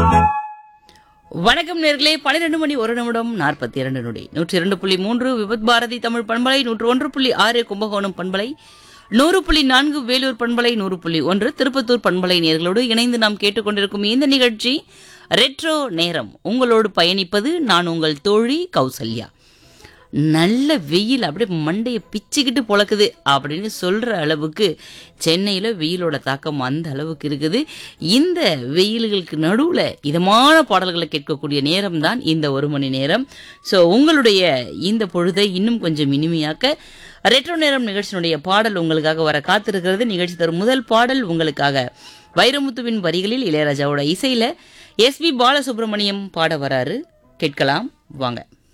வணக்கம் நேர்களே பன்னிரண்டு மணி ஒரு நிமிடம் நாற்பத்தி இரண்டு நொடி நூற்றி இரண்டு புள்ளி மூன்று விபத் பாரதி தமிழ் பண்பலை நூற்று ஒன்று புள்ளி ஆறு கும்பகோணம் பண்பலை நூறு புள்ளி நான்கு வேலூர் பண்பலை நூறு புள்ளி ஒன்று திருப்பத்தூர் பண்பலை நேர்களோடு இணைந்து நாம் கேட்டுக்கொண்டிருக்கும் இந்த நிகழ்ச்சி ரெட்ரோ நேரம் உங்களோடு பயணிப்பது நான் உங்கள் தோழி கௌசல்யா நல்ல வெயில் அப்படியே மண்டையை பிச்சுக்கிட்டு பொழக்குது அப்படின்னு சொல்ற அளவுக்கு சென்னையில் வெயிலோட தாக்கம் அந்த அளவுக்கு இருக்குது இந்த வெயில்களுக்கு நடுவில் இதமான பாடல்களை கேட்கக்கூடிய நேரம் தான் இந்த ஒரு மணி நேரம் ஸோ உங்களுடைய இந்த பொழுதை இன்னும் கொஞ்சம் இனிமையாக்க ரெட்ரோ நேரம் நிகழ்ச்சியினுடைய பாடல் உங்களுக்காக வர காத்திருக்கிறது நிகழ்ச்சி தரும் முதல் பாடல் உங்களுக்காக வைரமுத்துவின் வரிகளில் இளையராஜாவோட இசையில எஸ் பி பாலசுப்ரமணியம் பாட வராரு கேட்கலாம் வாங்க